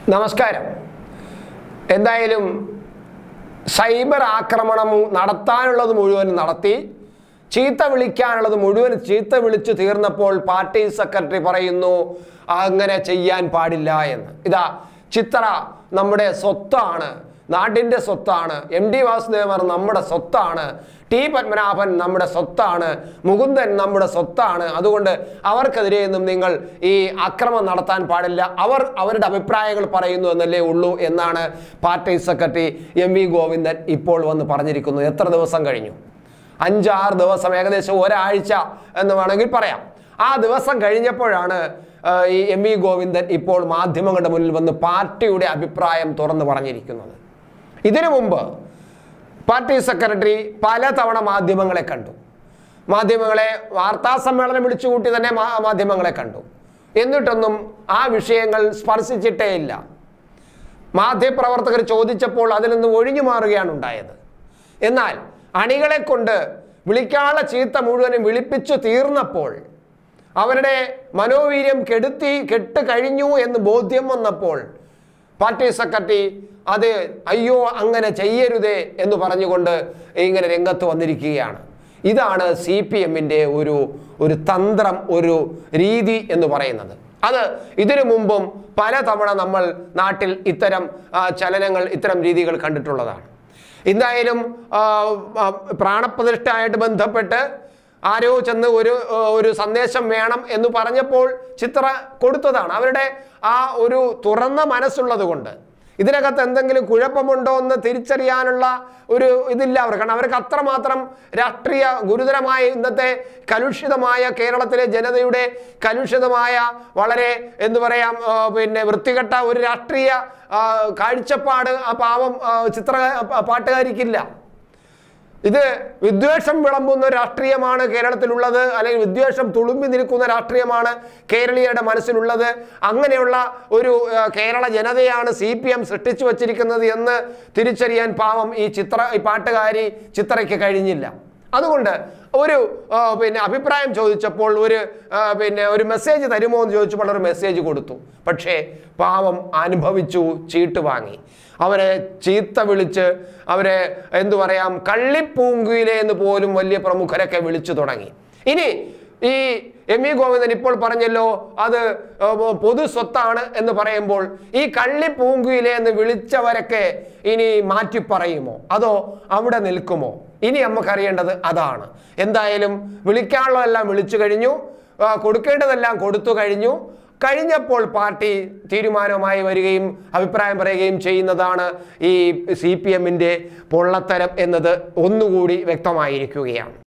നമസ്കാരം എന്തായാലും സൈബർ ആക്രമണം നടത്താനുള്ളത് മുഴുവൻ നടത്തി ചീത്ത വിളിക്കാനുള്ളത് മുഴുവൻ ചീത്ത വിളിച്ചു തീർന്നപ്പോൾ പാർട്ടി സെക്രട്ടറി പറയുന്നു അങ്ങനെ ചെയ്യാൻ പാടില്ല എന്ന് ഇതാ ചിത്ര നമ്മുടെ സ്വത്താണ് നാടിൻ്റെ സ്വത്താണ് എം ഡി വാസുദേവർ നമ്മുടെ സ്വത്താണ് ടി പത്മനാഭൻ നമ്മുടെ സ്വത്താണ് മുകുന്ദൻ നമ്മുടെ സ്വത്താണ് അതുകൊണ്ട് അവർക്കെതിരെയൊന്നും നിങ്ങൾ ഈ അക്രമം നടത്താൻ പാടില്ല അവർ അവരുടെ അഭിപ്രായങ്ങൾ പറയുന്നു എന്നല്ലേ ഉള്ളൂ എന്നാണ് party secretary M V Govindan ഇപ്പോൾ വന്ന് പറഞ്ഞിരിക്കുന്നത് എത്ര ദിവസം കഴിഞ്ഞു അഞ്ചാറ് ദിവസം ഏകദേശം ഒരാഴ്ച എന്ന് വേണമെങ്കിൽ പറയാം ആ ദിവസം കഴിഞ്ഞപ്പോഴാണ് ആ, ഈ എം വി ഗോവിന്ദൻ ഇപ്പോൾ മാധ്യമങ്ങളുടെ മുന്നിൽ വന്ന് പാർട്ടിയുടെ അഭിപ്രായം തുറന്നു പറഞ്ഞിരിക്കുന്നത് ഇതിനു മുമ്പ് പാർട്ടി സെക്രട്ടറി പലതവണ മാധ്യമങ്ങളെ കണ്ടു മാധ്യമങ്ങളെ വാർത്താ സമ്മേളനം വിളിച്ചുകൂട്ടി തന്നെ മാ- മാധ്യമങ്ങളെ കണ്ടു എന്നിട്ടൊന്നും ആ വിഷയങ്ങൾ സ്പർശിച്ചിട്ടേ ഇല്ല മാധ്യമപ്രവർത്തകർ ചോദിച്ചപ്പോൾ അതിൽ നിന്ന് ഒഴിഞ്ഞു മാറുകയാണ് ഉണ്ടായത് എന്നാൽ അണികളെ കൊണ്ട് വിളിക്കാനുള്ള ചീത്ത മുഴുവനും വിളിപ്പിച്ചു തീർന്നപ്പോൾ അവരുടെ മനോവീര്യം കെടുത്തി കെട്ട് കഴിഞ്ഞു എന്ന് ബോധ്യം വന്നപ്പോൾ പാർട്ടി സെക്രട്ടറി അത് അയ്യോ അങ്ങനെ ചെയ്യരുതേ എന്ന് പറഞ്ഞുകൊണ്ട് ഇങ്ങനെ രംഗത്ത് വന്നിരിക്കുകയാണ് ഇതാണ് സി പി എമ്മിൻ്റെ ഒരു ഒരു തന്ത്രം ഒരു രീതി എന്ന് പറയുന്നത് അത് ഇതിനു മുമ്പും പലതവണ നമ്മൾ നാട്ടിൽ ഇത്തരം ആ, ചലനങ്ങൾ ഇത്തരം രീതികൾ കണ്ടിട്ടുള്ളതാണ് എന്തായാലും ആ, ആ, പ്രാണപ്രതിഷ്ഠയായിട്ട് ബന്ധപ്പെട്ട് ആരോ ചെന്ന് ഒരു ആ, ഒരു സന്ദേശം വേണം എന്ന് പറഞ്ഞപ്പോൾ ചിത്ര കൊടുത്തതാണ് അവരുടെ ആ ഒരു തുറന്ന മനസ്സുള്ളത് കൊണ്ട് ഇതിനകത്ത് എന്തെങ്കിലും കുഴപ്പമുണ്ടോ എന്ന് തിരിച്ചറിയാനുള്ള ഒരു ഇതില്ല അവർ കാരണം അവർക്ക് അത്രമാത്രം രാഷ്ട്രീയ ഗുരുതരമായ ഇന്നത്തെ കലുഷിതമായ കേരളത്തിലെ ജനതയുടെ കലുഷിതമായ വളരെ എന്തു പറയാം ആ, പിന്നെ വൃത്തികെട്ട ഒരു രാഷ്ട്രീയ ആ, കാഴ്ചപ്പാട് ആ പാവം ആ, ചിത്ര ആ, പാട്ടുകാരിക്കില്ല ഇത് വിദ്വേഷം വിളമ്പുന്ന രാഷ്ട്രീയമാണ് കേരളത്തിലുള്ളത് അല്ലെങ്കിൽ വിദ്വേഷം തുളുമ്പി നിൽക്കുന്ന രാഷ്ട്രീയമാണ് കേരളീയരുടെ മനസ്സിലുള്ളത് അങ്ങനെയുള്ള ഒരു ആ, കേരള ജനതയാണ് സി പി എം സൃഷ്ടിച്ചു വച്ചിരിക്കുന്നത് എന്ന് തിരിച്ചറിയാൻ പാവം ഈ ചിത്ര ഈ പാട്ടുകാരി ചിത്രയ്ക്ക് കഴിഞ്ഞില്ല അതുകൊണ്ട് ഒരു ആ, പിന്നെ അഭിപ്രായം ചോദിച്ചപ്പോൾ ഒരു ആ, പിന്നെ ഒരു മെസ്സേജ് തരുമോ എന്ന് ചോദിച്ചപ്പോൾ ഒരു മെസ്സേജ് കൊടുത്തു പക്ഷേ പാവം അനുഭവിച്ചു ചീട്ട് വാങ്ങി അവരെ ചീത്ത വിളിച്ച് അവരെ എന്തു പറയാം കള്ളിപ്പൂങ്കുയിലെ എന്ന് പോലും വലിയ പ്രമുഖരൊക്കെ വിളിച്ചു തുടങ്ങി ഇനി ഈ എം ഇ ഗോവിന്ദൻ ഇപ്പോൾ പറഞ്ഞല്ലോ അത് ഏർ, പൊതു സ്വത്താണ് എന്ന് പറയുമ്പോൾ ഈ കള്ളിപ്പൂങ്കുയിലെ എന്ന് വിളിച്ചവരൊക്കെ ഇനി മാറ്റി പറയുമോ അതോ അവിടെ നിൽക്കുമോ ഇനി നമുക്കറിയേണ്ടത് അതാണ് എന്തായാലും വിളിക്കാനുള്ളതെല്ലാം വിളിച്ചു കഴിഞ്ഞു ആ, കൊടുക്കേണ്ടതെല്ലാം കൊടുത്തു കഴിഞ്ഞു കഴിഞ്ഞപ്പോൾ പാർട്ടി തീരുമാനവുമായി വരികയും അഭിപ്രായം പറയുകയും ചെയ്യുന്നതാണ് ഈ സി പി എമ്മിൻ്റെ പൊള്ളത്തരം എന്നത് ഒന്നുകൂടി വ്യക്തമായിരിക്കുകയാണ്